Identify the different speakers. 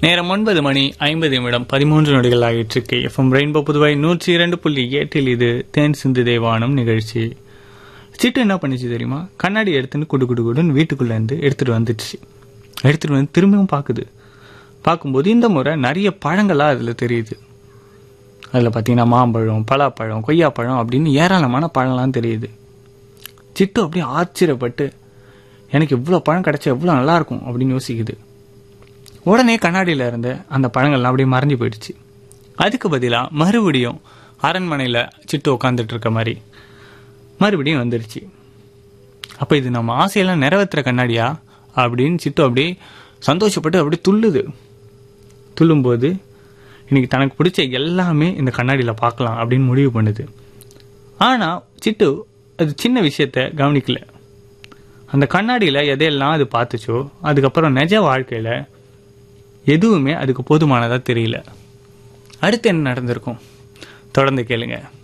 Speaker 1: நேரம் ஒன்பது மணி ஐம்பது நிமிடம் பதிமூன்று நொடிகள் ஆகிட்டு எஃப்எம் ரெயின்போ புதுவை நூற்றி இரண்டு புள்ளி எட்டில் இது தேன் சிந்து தேவானம் நிகழ்ச்சி சிட்டு என்ன பண்ணுச்சு தெரியுமா கண்ணாடி எடுத்துன்னு குடு குடு குடுன்னு வீட்டுக்குள்ள இருந்து எடுத்துட்டு வந்துடுச்சு எடுத்துட்டு வந்து திரும்பியும் பார்க்குது பார்க்கும்போது இந்த முறை நிறைய பழங்களாக அதில் தெரியுது அதில் பார்த்தீங்கன்னா மாம்பழம் பலாப்பழம் கொய்யாப்பழம் அப்படின்னு ஏராளமான பழம்லாம் தெரியுது சிட்டு அப்படியே ஆச்சரியப்பட்டு எனக்கு இவ்வளோ பழம் கிடைச்சா எவ்வளோ நல்லா இருக்கும் அப்படின்னு யோசிக்குது உடனே கண்ணாடியில் இருந்த அந்த பழங்கள்லாம் அப்படியே மறைஞ்சு போயிடுச்சு அதுக்கு பதிலாக மறுபடியும் அரண்மனையில் சிட்டு உட்காந்துட்டு இருக்க மாதிரி மறுபடியும் வந்துடுச்சு அப்போ இது நம்ம ஆசையெல்லாம் நிறைவேற்றுற கண்ணாடியா அப்படின்னு சிட்டு அப்படியே சந்தோஷப்பட்டு அப்படியே துள்ளுது துள்ளும்போது இன்னைக்கு தனக்கு பிடிச்ச எல்லாமே இந்த கண்ணாடியில் பார்க்கலாம் அப்படின்னு முடிவு பண்ணுது ஆனால் சிட்டு அது சின்ன விஷயத்த கவனிக்கல அந்த கண்ணாடியில் எதையெல்லாம் அது பார்த்துச்சோ அதுக்கப்புறம் நிஜ வாழ்க்கையில் எதுவுமே அதுக்கு போதுமானதாக தெரியல அடுத்து என்ன நடந்திருக்கும் தொடர்ந்து கேளுங்க